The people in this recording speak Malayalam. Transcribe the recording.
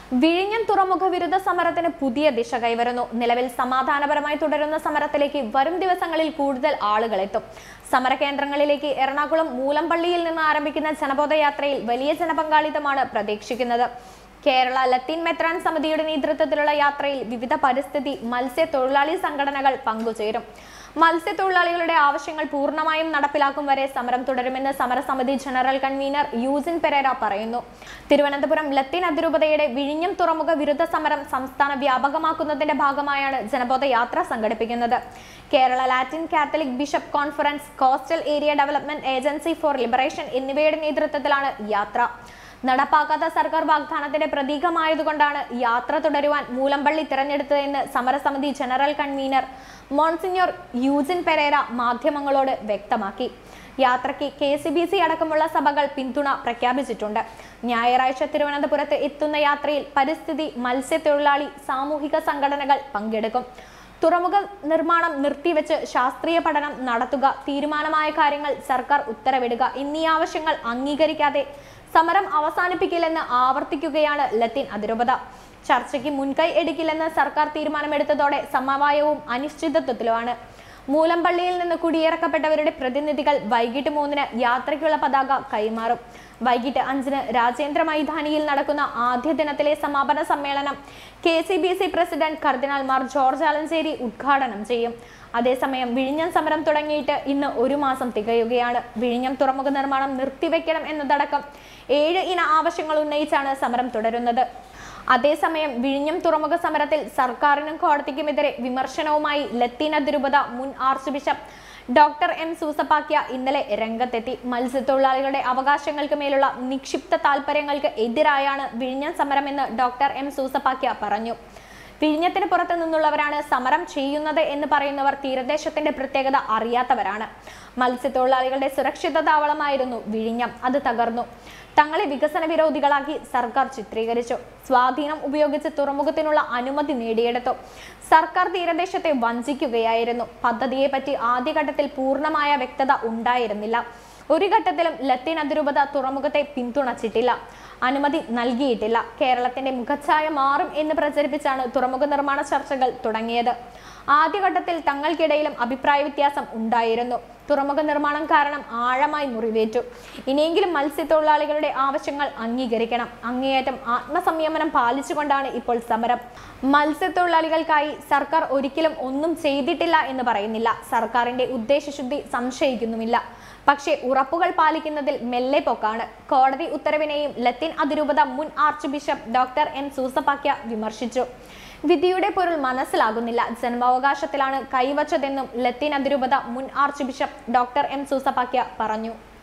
വിഴിഞ്ഞം തുറമുഖ വിരുദ്ധ സമരത്തിന് പുതിയ ദിശ കൈവരുന്നു നിലവിൽ സമാധാനപരമായി തുടരുന്ന സമരത്തിലേക്ക് വരും ദിവസങ്ങളിൽ കൂടുതൽ ആളുകൾ എത്തും സമരകേന്ദ്രങ്ങളിലേക്ക് എറണാകുളം മൂലമ്പള്ളിയിൽ നിന്ന് ആരംഭിക്കുന്ന ജനബോധയാത്രയിൽ വലിയ ജനപങ്കാളിത്തമാണ് പ്രതീക്ഷിക്കുന്നത് കേരള ലത്തീൻ മെത്രാൻ സമിതിയുടെ നേതൃത്വത്തിലുള്ള യാത്രയിൽ വിവിധ പരിസ്ഥിതി മത്സ്യത്തൊഴിലാളി സംഘടനകൾ പങ്കുചേരും മത്സ്യത്തൊഴിലാളികളുടെ ആവശ്യങ്ങൾ പൂർണ്ണമായും നടപ്പിലാക്കും വരെ സമരം തുടരുമെന്ന് സമരസമിതി ജനറൽ കൺവീനർ യൂസിൻ പെരേര പറയുന്നു തിരുവനന്തപുരം ലത്തീൻ അതിരൂപതയുടെ വിഴിഞ്ഞം തുറമുഖ വിരുദ്ധ സമരം സംസ്ഥാന വ്യാപകമാക്കുന്നതിന്റെ ഭാഗമായാണ് ജനബോധ യാത്ര സംഘടിപ്പിക്കുന്നത് Kerala Latin Catholic bishop conference coastal area development agency for liberation എന്നിവയുടെ നേതൃത്വത്തിലാണ് യാത്ര നടപ്പാക്കാത്ത സർക്കാർ വാഗ്ദാനത്തിന്റെ പ്രതീകമായതുകൊണ്ടാണ് യാത്ര തുടരുവാൻ മൂലമ്പള്ളി തിരഞ്ഞെടുത്തതെന്ന് സമരസമിതി general convener monsignor Eugene Pereira മാധ്യമങ്ങളോട് വ്യക്തമാക്കി യാത്രയ്ക്ക് കെ സി ബി സി അടക്കമുള്ള സഭകൾ പിന്തുണ പ്രഖ്യാപിച്ചിട്ടുണ്ട് ഞായറാഴ്ച തിരുവനന്തപുരത്ത് എത്തുന്ന യാത്രയിൽ പരിസ്ഥിതി മത്സ്യത്തൊഴിലാളി സാമൂഹിക സംഘടനകൾ പങ്കെടുക്കും തുറമുഖ നിർമ്മാണം നിർത്തിവെച്ച് ശാസ്ത്രീയ പഠനം നടത്തുക തീരുമാനമായ കാര്യങ്ങൾ സർക്കാർ ഉത്തരവിടുക എന്നീ ആവശ്യങ്ങൾ അംഗീകരിക്കാതെ സമരം അവസാനിപ്പിക്കില്ലെന്ന് ആവർത്തിക്കുകയാണ് ലത്തീൻ അതിരൂപത ചർച്ചയ്ക്ക് മുൻകൈ എടുക്കില്ലെന്ന് സർക്കാർ തീരുമാനമെടുത്തതോടെ സമവായവും അനിശ്ചിതത്വത്തിലുമാണ് മൂലമ്പള്ളിയിൽ നിന്ന് കുടിയിറക്കപ്പെട്ടവരുടെ പ്രതിനിധികൾ വൈകിട്ട് മൂന്നിന് യാത്രയ്ക്കുള്ള പതാക കൈമാറും വൈകിട്ട് അഞ്ചിന് രാജേന്ദ്ര മൈതാനിയിൽ നടക്കുന്ന ആദ്യ ദിനത്തിലെ സമാപന സമ്മേളനം K C B C president കർദിനാൾ മാർ ജോർജ് ആലഞ്ചേരി ഉദ്ഘാടനം ചെയ്യും അതേസമയം വിഴിഞ്ഞം സമരം തുടങ്ങിയിട്ട് ഇന്ന് ഒരു മാസം തികയുകയാണ് വിഴിഞ്ഞം തുറമുഖ നിർമ്മാണം നിർത്തിവെക്കണം എന്നതടക്കം ഏഴ് ഇന ആവശ്യങ്ങൾ ഉന്നയിച്ചാണ് സമരം തുടരുന്നത് അതേസമയം വിഴിഞ്ഞം തുറമുഖ സമരത്തിൽ സർക്കാരിനും കോടതിക്കുമെതിരെ വിമർശനവുമായി ലത്തീൻ അതിരൂപത മുൻ archbishop doctor M Soosapakiam ഇന്നലെ രംഗത്തെത്തി മത്സ്യത്തൊഴിലാളികളുടെ അവകാശങ്ങൾക്ക് മേലുള്ള നിക്ഷിപ്ത താൽപര്യങ്ങൾക്ക് എതിരായാണ് വിഴിഞ്ഞം സമരമെന്ന് ഡോക്ടർ എം സൂസപ്പാക്യ പറഞ്ഞു വിഴിഞ്ഞത്തിന് പുറത്തു നിന്നുള്ളവരാണ് സമരം ചെയ്യുന്നത് എന്ന് പറയുന്നവർ തീരദേശത്തിന്റെ പ്രത്യേകത അറിയാത്തവരാണ് മത്സ്യത്തൊഴിലാളികളുടെ സുരക്ഷിത താവളമായിരുന്നു വിഴിഞ്ഞം അത് തകർന്നു തങ്ങളെ വികസന വിരോധികളാക്കി സർക്കാർ ചിത്രീകരിച്ചു സ്വാധീനം ഉപയോഗിച്ച് തുറമുഖത്തിനുള്ള അനുമതി നേടിയെടുത്തു സർക്കാർ തീരദേശത്തെ വഞ്ചിക്കുകയായിരുന്നു പദ്ധതിയെപ്പറ്റി ആദ്യഘട്ടത്തിൽ പൂർണ്ണമായ വ്യക്തത ഉണ്ടായിരുന്നില്ല ഒരു ഘട്ടത്തിലും ലത്തീൻ അതിരൂപത തുറമുഖത്തെ പിന്തുണച്ചിട്ടില്ല അനുമതി നൽകിയിട്ടില്ല കേരളത്തിന്റെ മുഖച്ഛായ മാറും എന്ന് പ്രചരിപ്പിച്ചാണ് തുറമുഖ നിർമ്മാണ ചർച്ചകൾ തുടങ്ങിയത് ആദ്യഘട്ടത്തിൽ തങ്ങൾക്കിടയിലും അഭിപ്രായ വ്യത്യാസം ഉണ്ടായിരുന്നു തുറമുഖ നിർമ്മാണം കാരണം ആഴമായി മുറിവേറ്റു ഇനിയെങ്കിലും മത്സ്യത്തൊഴിലാളികളുടെ ആവശ്യങ്ങൾ അംഗീകരിക്കണം അങ്ങേയറ്റം ആത്മസംയമനം പാലിച്ചുകൊണ്ടാണ് ഇപ്പോൾ സമരം മത്സ്യത്തൊഴിലാളികൾക്കായി സർക്കാർ ഒരിക്കലും ഒന്നും ചെയ്തിട്ടില്ല എന്ന് പറയുന്നില്ല സർക്കാരിന്റെ ഉദ്ദേശശുദ്ധി സംശയിക്കുന്നുമില്ല പക്ഷേ ഉറപ്പുകൾ പാലിക്കുന്നതിൽ മെല്ലെ പോക്കാണ് കോടതി ഉത്തരവിനെയും ലത്തീൻ അതിരൂപത മുൻ archbishop doctor M Soosapakiam വിമർശിച്ചു വിധിയുടെ പൊരുൾ മനസ്സിലാകുന്നില്ല ജന്മാവകാശത്തിലാണ് കൈവച്ചതെന്നും ലത്തീൻ അതിരൂപത മുൻ archbishop doctor M Soosapakiam പറഞ്ഞു